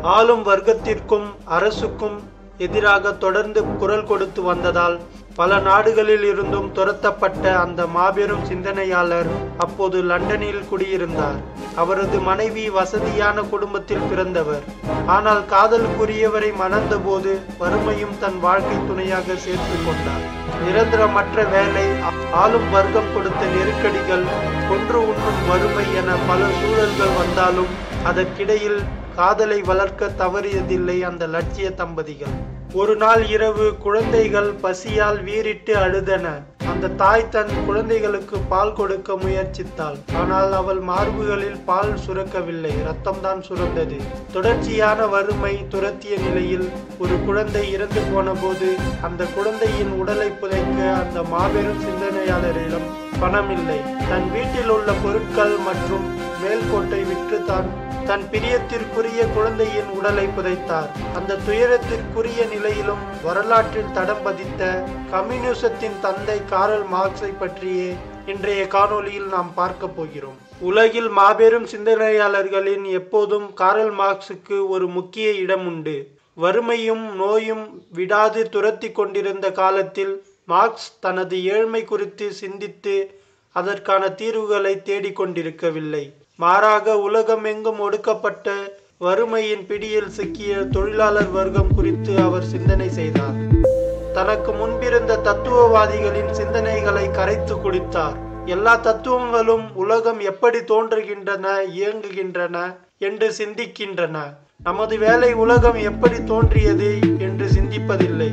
ஆளும் வர்க்கத்திற்கும் அரசுக்கும் எதிராக தொடர்ந்து குரல் கொடுத்து வந்ததால் பல நாடுகளில் இருந்தும் துரத்தப்பட்ட அந்த மாபெரும் சிந்தனையாளர் அப்போது லண்டனில் குடியிருந்தார் அவரது மனைவி வசதியான குடும்பத்தில் பிறந்தவர் ஆனால் காதலுக்குரியவரை மணந்தபோது வறுமையும் தன் வாழ்க்கை துணையாக சேர்த்து கொண்டார் நிரந்தரமற்ற வேலை ஆளும் வர்க்கம் கொடுத்த நெருக்கடிகள் கொன்று உண்ணும் வறுமை என பல சூழல்கள் வந்தாலும் அதற்கிடையில் காதலை வளர்க்க தவறியதில்லை அந்த லட்சிய தம்பதிகள் ஒரு நாள் இரவு குழந்தைகள் பசியால் வீறிட்டு அழுதன அந்த தாய் தன் குழந்தைகளுக்கு பால் கொடுக்க முயற்சித்தாள் ஆனால் அவள் மார்புகளில் பால் சுரக்கவில்லை ரத்தம்தான் சுரந்தது தொடர்ச்சியான வறுமை துரத்திய நிலையில் ஒரு குழந்தை இறந்து போன போது அந்த குழந்தையின் உடலை புதைக்க அந்த மாபெரும் சிந்தனையாளரிடம் பணம் இல்லை தன் வீட்டில் உள்ள பொருட்கள் மற்றும் மேல்கோட்டை விற்று தான் தன் பிரியத்திற்குரிய குழந்தையின் உடலை புதைத்தார் அந்த துயரத்திற்குரிய நிலையிலும் வரலாற்றில் தடம் பதித்த கம்யூனிசத்தின் தந்தை காரல் மார்க்ஸை பற்றியே இன்றைய காணொளியில் நாம் பார்க்க போகிறோம் உலகில் மாபெரும் சிந்தனையாளர்களின் எப்போதும் காரல் மார்க்ஸுக்கு ஒரு முக்கிய இடம் உண்டு வறுமையும் நோயும் விடாது துரத்தி கொண்டிருந்த காலத்தில் மார்க்ஸ் தனது ஏழ்மை குறித்து சிந்தித்து அதற்கான தீர்வுகளை தேடிக்கொண்டிருக்கவில்லை மாறாக உலகமெங்கும் ஒடுக்கப்பட்ட வறுமையின் பிடியில் சிக்கிய தொழிலாளர் வர்க்கம் குறித்து அவர் சிந்தனை செய்தார் தனக்கு முன்பிருந்த தத்துவவாதிகளின் சிந்தனைகளை கரைத்து குடித்தார் எல்லா தத்துவங்களும் உலகம் எப்படி தோன்றுகின்றன இயங்குகின்றன என்று சிந்திக்கின்றன நமது வேலை உலகம் எப்படி தோன்றியது என்று சிந்திப்பதில்லை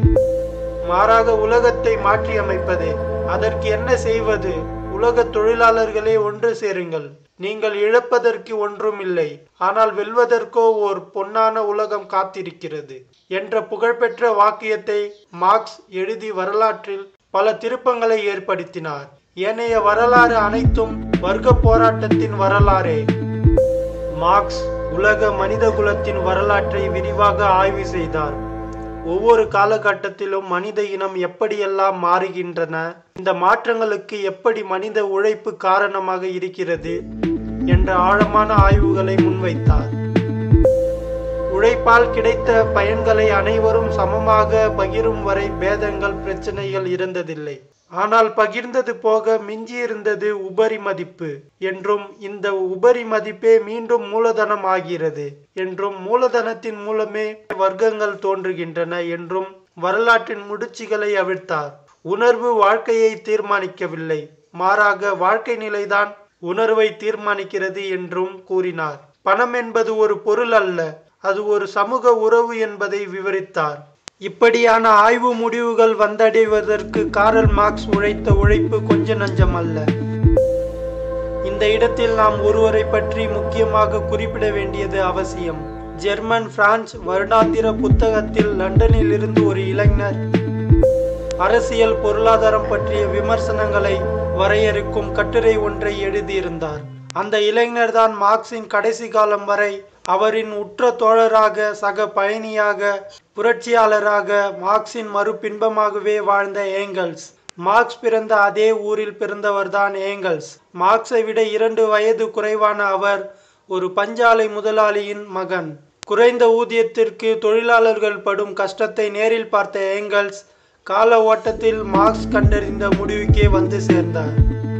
மாறாக உலகத்தை மாற்றி அமைப்பதே அதற்கு என்ன செய்வது உலக தொழிலாளர்களே ஒன்று சேருங்கள் நீங்கள் இழப்பதற்கு ஒன்றும் இல்லை ஆனால் வெல்வதற்கோ ஓர் பொன்னான உலகம் காத்திருக்கிறது என்ற புகழ்பெற்ற வாக்கியத்தை மார்க்ஸ் எழுதி வரலாற்றில் பல திருப்பங்களை ஏற்படுத்தினார் ஏனைய வரலாறு அனைத்தும் வர்க்க போராட்டத்தின் வரலாறே மார்க்ஸ் உலக மனித குலத்தின் வரலாற்றை விரிவாக ஆய்வு செய்தார் ஒவ்வொரு காலகட்டத்திலும் மனித இனம் எப்படியெல்லாம் மாறுகின்றன இந்த மாற்றங்களுக்கு எப்படி மனித உழைப்பு காரணமாக இருக்கிறது என்ற ஆழமான ஆய்வுகளை முன்வைத்தார் உழைப்பால் கிடைத்த பயன்களை அனைவரும் சமமாக பகிரும் வரை பேதங்கள் பிரச்சனைகள் இருந்ததில்லை ஆனால் பகிர்ந்தது போக மிஞ்சியிருந்தது உபரி மதிப்பு என்றும் இந்த உபரி மதிப்பே மீண்டும் மூலதனம் ஆகிறது என்றும் மூலதனத்தின் மூலமே வர்க்கங்கள் தோன்றுகின்றன என்றும் வரலாற்றின் முடிச்சுகளை அவிழ்த்தார் உணர்வு வாழ்க்கையை தீர்மானிக்கவில்லை மாறாக வாழ்க்கை நிலைதான் உணர்வை தீர்மானிக்கிறது என்றும் கூறினார் பணம் என்பது ஒரு பொருள் அல்ல அது ஒரு சமூக உறவு என்பதை விவரித்தார் இப்படியான ஆய்வு முடிவுகள் வந்தடைவதற்கு காரல் மார்க்ஸ் உழைத்த உழைப்பு கொஞ்ச நஞ்சம் அல்ல இந்த இடத்தில் நாம் ஒருவரை பற்றி முக்கியமாக குறிப்பிட வேண்டியது அவசியம் ஜெர்மன் பிரான்ஸ் வருடாந்திர புத்தகத்தில் லண்டனில் இருந்து ஒரு இளைஞர் அரசியல் பொருளாதாரம் பற்றிய விமர்சனங்களை வரையறுக்கும் கட்டுரை ஒன்றை எழுதியிருந்தார் அந்த இளைஞர் தான் மார்க்சின் கடைசி காலம் வரை அவரின் உற்ற தோழராக சக பயணியாக புரட்சியாளராக மார்க்சின் மறுபின்பமாகவே வாழ்ந்த ஏங்கல்ஸ் மார்க்ஸ் பிறந்த அதே ஊரில் பிறந்தவர்தான் ஏங்கல்ஸ் மார்க்ஸை விட இரண்டு வயது குறைவான அவர் ஒரு பஞ்சாலை முதலாளியின் மகன் குறைந்த ஊதியத்திற்கு தொழிலாளர்கள் படும் கஷ்டத்தை நேரில் பார்த்த ஏங்கல்ஸ் கால ஓட்டத்தில் மார்க்ஸ் கண்டறிந்த முடிவுக்கே வந்து சேர்ந்தார்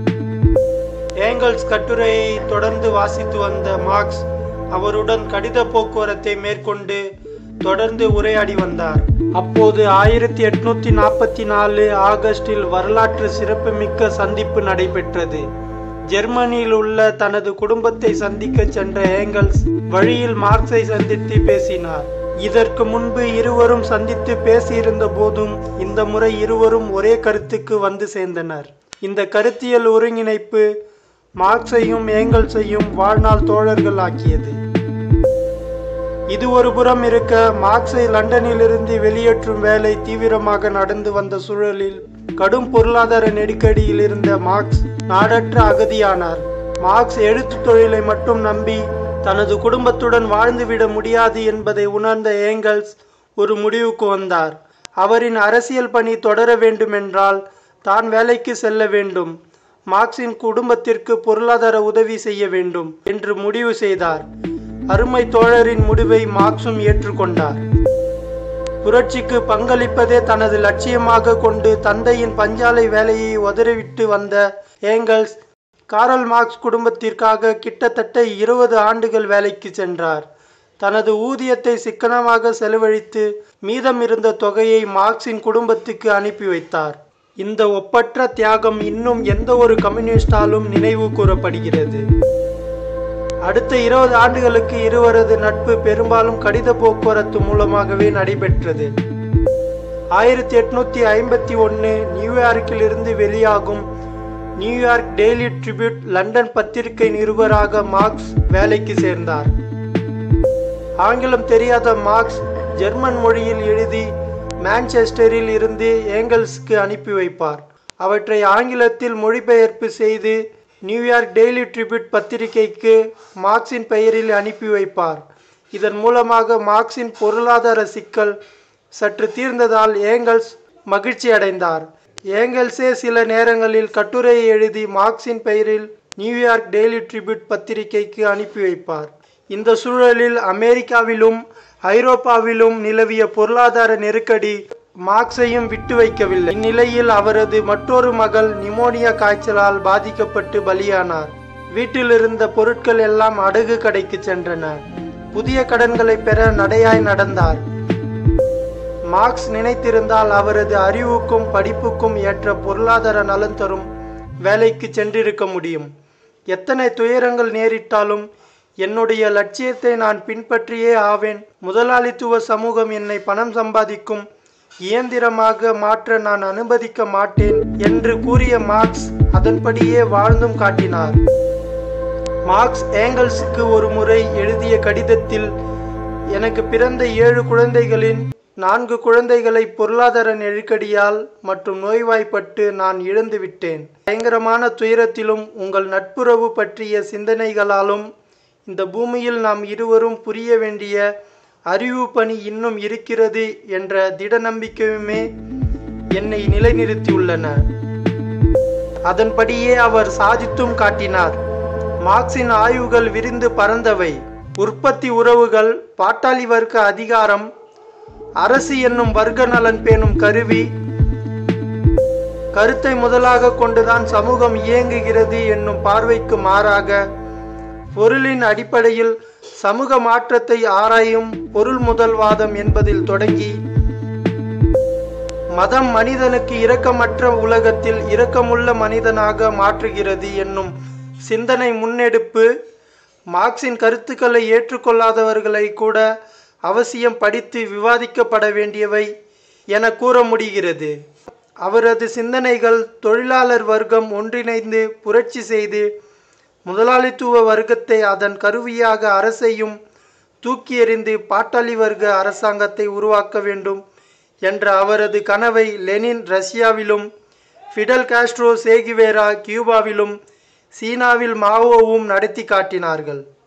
ஏங்கல்ஸ் கட்டுரையை தொடர்ந்து வாசித்து வந்த மார்க்ஸ் அவருடன் கடித போக்குவரத்தை மேற்கொண்டு தொடர்ந்து உரையாடி வந்தார் அப்போது ஆயிரத்தி எட்நூத்தி நாற்பத்தி நாலு ஆகஸ்டில் வரலாற்று சிறப்புமிக்க சந்திப்பு நடைபெற்றது ஜெர்மனியில் உள்ள தனது குடும்பத்தை சந்திக்க சென்ற ஏங்கல்ஸ் வழியில் மார்க்ஸை சந்தித்து பேசினார் இதற்கு முன்பு இருவரும் சந்தித்து பேசியிருந்த போதும் இந்த முறை இருவரும் ஒரே கருத்துக்கு வந்து சேர்ந்தனர் இந்த கருத்தியல் ஒருங்கிணைப்பு மார்க்ஸையும் ஏங்கல்ஸையும் வாழ்நாள் தோழர்கள் ஆக்கியது இது ஒரு புறம் இருக்க மார்க்ஸை லண்டனிலிருந்து வெளியேற்றும் வேலை தீவிரமாக நடந்து வந்த சூழலில் கடும் பொருளாதார நெருக்கடியில் இருந்த மார்க்ஸ் நாடற்ற அகதியானார் மார்க்ஸ் எழுத்து தொழிலை மட்டும் நம்பி தனது குடும்பத்துடன் வாழ்ந்துவிட முடியாது என்பதை உணர்ந்த ஏங்கல்ஸ் ஒரு முடிவுக்கு வந்தார் அவரின் அரசியல் பணி தொடர வேண்டுமென்றால் தான் வேலைக்கு செல்ல வேண்டும் மார்க்சின் குடும்பத்திற்கு பொருளாதார உதவி செய்ய வேண்டும் என்று முடிவு செய்தார் அருமை தோழரின் முடிவை மார்க்சும் ஏற்றுக்கொண்டார் புரட்சிக்கு பங்களிப்பதே தனது லட்சியமாக கொண்டு தந்தையின் பஞ்சாலை வேலையை உதறிவிட்டு வந்த ஏங்கல்ஸ் காரல் மார்க்ஸ் குடும்பத்திற்காக கிட்டத்தட்ட இருபது ஆண்டுகள் வேலைக்கு சென்றார் தனது ஊதியத்தை சிக்கனமாக செலவழித்து மீதம் இருந்த தொகையை மார்க்சின் குடும்பத்துக்கு அனுப்பி வைத்தார் இந்த ஒப்பற்ற தியாகம் இன்னும் எந்த ஒரு கம்யூனிஸ்டாலும் நினைவு கூறப்படுகிறது அடுத்த இருபது ஆண்டுகளுக்கு இருவரது நட்பு பெரும்பாலும் கடித போக்குவரத்து மூலமாகவே நடைபெற்றது ஆயிரத்தி எட்நூத்தி ஐம்பத்தி ஒன்று நியூயார்க்கில் இருந்து வெளியாகும் நியூயார்க் டெய்லி ட்ரிபியூட் லண்டன் பத்திரிகை நிருபராக மார்க்ஸ் வேலைக்கு சேர்ந்தார் ஆங்கிலம் தெரியாத மார்க்ஸ் ஜெர்மன் மொழியில் எழுதி மான்செஸ்டரில் இருந்து ஏங்கல்ஸ்க்கு அனுப்பி வைப்பார் அவற்றை ஆங்கிலத்தில் மொழிபெயர்ப்பு செய்து நியூயார்க் டெய்லி ட்ரிபியூட் பத்திரிகைக்கு மார்க்சின் பெயரில் அனுப்பி வைப்பார் இதன் மூலமாக மார்க்சின் பொருளாதார சிக்கல் சற்று தீர்ந்ததால் ஏங்கல்ஸ் மகிழ்ச்சி அடைந்தார் ஏங்கல்ஸே சில நேரங்களில் கட்டுரையை எழுதி மார்க்சின் பெயரில் நியூயார்க் டெய்லி ட்ரிபியூட் பத்திரிகைக்கு அனுப்பி வைப்பார் இந்த சூழலில் அமெரிக்காவிலும் ஐரோப்பாவிலும் நிலவிய பொருளாதார நெருக்கடி மார்க்ஸையும் விட்டு வைக்கவில்லை இந்நிலையில் அவரது மற்றொரு மகள் நிமோனியா காய்ச்சலால் பாதிக்கப்பட்டு பலியானார் வீட்டில் இருந்த பொருட்கள் எல்லாம் அடகு கடைக்கு சென்றன புதிய கடன்களை பெற நடையாய் நடந்தார் மார்க்ஸ் நினைத்திருந்தால் அவரது அறிவுக்கும் படிப்புக்கும் ஏற்ற பொருளாதார நலன் தரும் வேலைக்கு சென்றிருக்க முடியும் எத்தனை துயரங்கள் நேரிட்டாலும் என்னுடைய லட்சியத்தை நான் பின்பற்றியே ஆவேன் முதலாளித்துவ சமூகம் என்னை பணம் சம்பாதிக்கும் இயந்திரமாக மாற்ற நான் அனுமதிக்க மாட்டேன் என்று கூறிய மார்க்ஸ் அதன்படியே வாழ்ந்தும் காட்டினார் மார்க்ஸ் ஏங்கல்ஸுக்கு ஒரு முறை எழுதிய கடிதத்தில் எனக்கு பிறந்த ஏழு குழந்தைகளின் நான்கு குழந்தைகளை பொருளாதார நெருக்கடியால் மற்றும் நோய்வாய்ப்பட்டு நான் இழந்து விட்டேன் பயங்கரமான துயரத்திலும் உங்கள் நட்புறவு பற்றிய சிந்தனைகளாலும் இந்த பூமியில் நாம் இருவரும் புரிய வேண்டிய அறிவு பணி இன்னும் இருக்கிறது என்ற திட நம்பிக்கையுமே என்னை நிலைநிறுத்தியுள்ளன அதன்படியே அவர் சாதித்தும் காட்டினார் மார்க்சின் ஆய்வுகள் விரிந்து பறந்தவை உற்பத்தி உறவுகள் பாட்டாளி வர்க்க அதிகாரம் அரசு என்னும் வர்க்க நலன் பேணும் கருவி கருத்தை முதலாக கொண்டுதான் சமூகம் இயங்குகிறது என்னும் பார்வைக்கு மாறாக பொருளின் அடிப்படையில் சமூக மாற்றத்தை ஆராயும் பொருள் முதல்வாதம் என்பதில் தொடங்கி மதம் மனிதனுக்கு இரக்கமற்ற உலகத்தில் இரக்கமுள்ள மனிதனாக மாற்றுகிறது என்னும் சிந்தனை முன்னெடுப்பு மார்க்சின் கருத்துக்களை ஏற்றுக்கொள்ளாதவர்களை கூட அவசியம் படித்து விவாதிக்கப்பட வேண்டியவை என கூற முடிகிறது அவரது சிந்தனைகள் தொழிலாளர் வர்க்கம் ஒன்றிணைந்து புரட்சி செய்து முதலாளித்துவ வர்க்கத்தை அதன் கருவியாக அரசையும் தூக்கி எறிந்து பாட்டாளி வர்க்க அரசாங்கத்தை உருவாக்க வேண்டும் என்ற அவரது கனவை லெனின் ரஷ்யாவிலும் ஃபிடல் காஸ்ட்ரோ சேகிவேரா கியூபாவிலும் சீனாவில் மாவோவும் நடத்தி காட்டினார்கள்